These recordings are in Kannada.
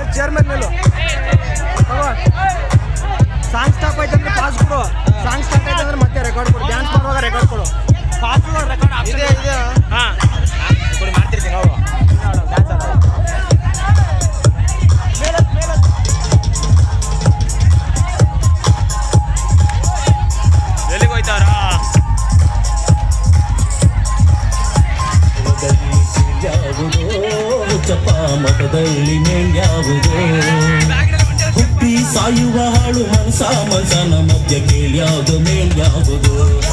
ಚೇರ್ ಮೇಲೆ ನಿಲ್ಲು ಸಾಂಗ್ ಸ್ಟಾಪ್ ಆಯ್ತು ಅಂದ್ರೆ ಪಾಸ್ ಕೊಡು ಸಾಂಗ್ ಸ್ಟಾರ್ಟ್ ಆಯ್ತು ಅಂದ್ರೆ ಮತ್ತೆ ರೆಕಾರ್ಡ್ ಕೊಡು ಡ್ಯಾನ್ಸ್ ಮಾಡುವಾಗ ರೆಕಾರ್ಡ್ ಕೊಡು ಪಾಸ್ ರೆಕಾರ್ಡ್ ಇದೆ ಇದೆ ಹಾಂ ಕೊಡಿ ಮಾಡ್ತಿರ್ತೀನಿ ನೋಡು ಡ್ಯಾನ್ಸ್ ಆಡೋ ಎಲ್ಲಿಗೆ ಹೋಯ್ತಾರಾ ಯಾವುದೋ ಚಪ್ಪ ಮಠದಲ್ಲಿ ಮೇಲ್ಯಾವುದೋ ಹುಟ್ಟಿ ಸಾಯುವ ಹಾಳು ಮನಸ ಮನಸನ ಮಧ್ಯ ಕೇಳ್ಯಾವುದು ಮೇಲ್ಯಾವುದು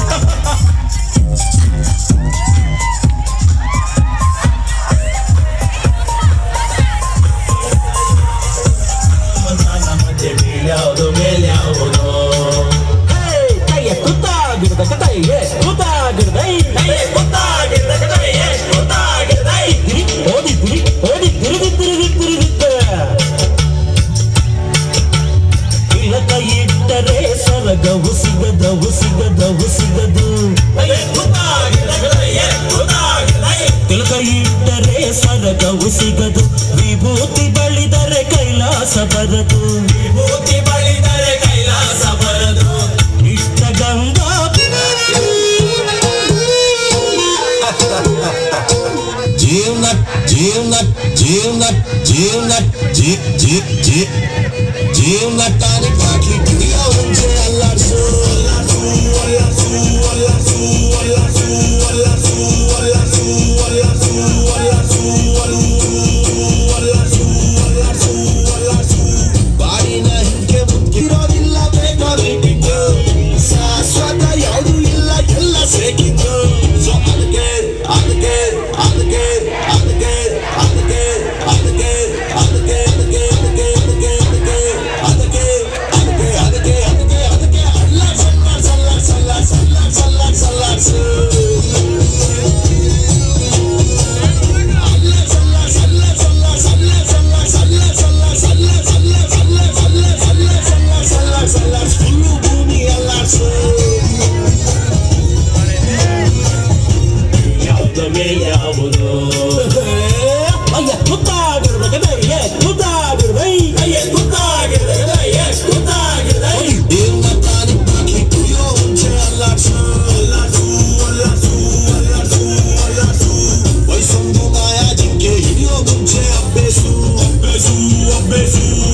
ಮನಸನ ಮಧ್ಯ ಕೇಳ್ಯಾವುದು ಮೇಲ್ಯಾವುದೋ ಕೈಯ ತುತ್ತಾಗಿರದ ಕೈಯೇ ತುತ್ತಾಗಿರದೈ ಕೈಯೇ ತುತ್ತಾಗಿರದ ಕೈಯೇ ತುತ್ತಾಗಿರದೈ ಓದಿ ಗುರಿ ಓದಿ ತಿರುಗಿ ತಿರುಗಿ ತಿರುಗಿದ್ದ ಇಲಕ ಇಟ್ಟರೆ ಸರಗವು ಸಿಗದವು ಸಿಗದವು ಸಿಗದು ತಿಲಕ ಇಟ್ಟರೆ ಸರಗವು ಸಿಗದು ವಿಭೂತಿ ಬಳಿದರೆ ಕೈಲಾಸ ಬರದು ವಿಭೂತಿ ಬಳಿದರೆ ಕೈಲಾಸ ಬರದು ಇಷ್ಟ ಗಂಗಾ ಜೀವನ ಜೀವನ ಜೀವನ ಜೀವನ ಜೀ ಜೀ ಜೀ ಜೀವನ ಟಾನಿಕ್ ಹಾಕಿ ಕಿಡಿಯ ಮುಂಚೆ ಅಲ್ಲಾಡ್ಸು ಅಲ್ಲಾಡ್ಸು ಅಲ್ಲಾಡ್ಸು ಅಲ್ಲಾಡ್ಸು ಅಲ್ಲಾಡ್ಸು ಅಲ್ಲಾಡ್ಸು ಅಲ್ಲಾಡ್ಸು ಅಲ್ಲಾಡ್ಸು ಅಲ್ಲಾಡ್ಸು ಅಲ್ಲಾಡ್ಸು ಅಲ್ಲಾಡ್ಸು ಬಾಡಿನ ಹಿಂಗೆ ಮುತ್ತಿರೋದಿಲ್ಲ ಬೇಗ ಬೇಕಿಂದು ಶಾಶ್ವತ ಯಾವುದು ಇಲ್ಲ ಎಲ್ಲ ಸೇಕಿಂದು ಸೊ ಅದಕ್ಕೆ ಅದಕ್ಕೆ ಅದಕ್ಕೆ ಅದಕ್ಕೆ ಅದಕ್ಕೆ ಅದಕ್ಕೆ ಅದಕ್ಕೆ ಅದಕ್ಕೆ ಅದಕ್ಕೆ ಅದಕ್ಕೆ ಅದಕ್ಕೆ ಅದಕ್ಕೆ ಅದಕ್ಕೆ ಅದಕ್ಕೆ ಅದಕ್ಕೆ ಅದಕ್ಕೆ ಅಲ್ಲಾಡ್ಸ್ ಅಲ್ಲಾಡ್ಸ್ ಅಲ್ಲಾಡ್ಸ್ ಅಲ್ಲಾಡ್ಸ್ ಅಲ್ಲಾಡ್ಸ್ ಅಲ್ಲಾಡ್ಸ್ ಯಾವುದು ಅಯ್ಯ ತುತ್ತಾಗಿರ್ದ ಕದಯ್ಯ ತುತ್ತಾಗಿರ್ದೈ ಅಯ್ಯ ತುತ್ತಾಗಿರ್ದ ಕದಯ್ಯ ತುತ್ತಾಗಿರ್ದೈ ದೇವ್ನ ತಾನಿ ಬಾಕಿ ಕುಡಿಯೋ ಮುಂಚೆ ಅಲ್ಲಾಡ್ಸು ಅಲ್ಲಾಡ್ಸು ಅಲ್ಲಾಡ್ಸು ಅಲ್ಲಾಡ್ಸು ಅಲ್ಲಾಡ್ಸು ವಯಸ್ಸೊಂದು ಮಾಯಾ ಜಿಂಕೆ ಹಿಡಿಯೋ ಮುಂಚೆ ಅಬ್ಬೇಸು ಅಬ್ಬೇಸು ಅಬ್ಬೇಸು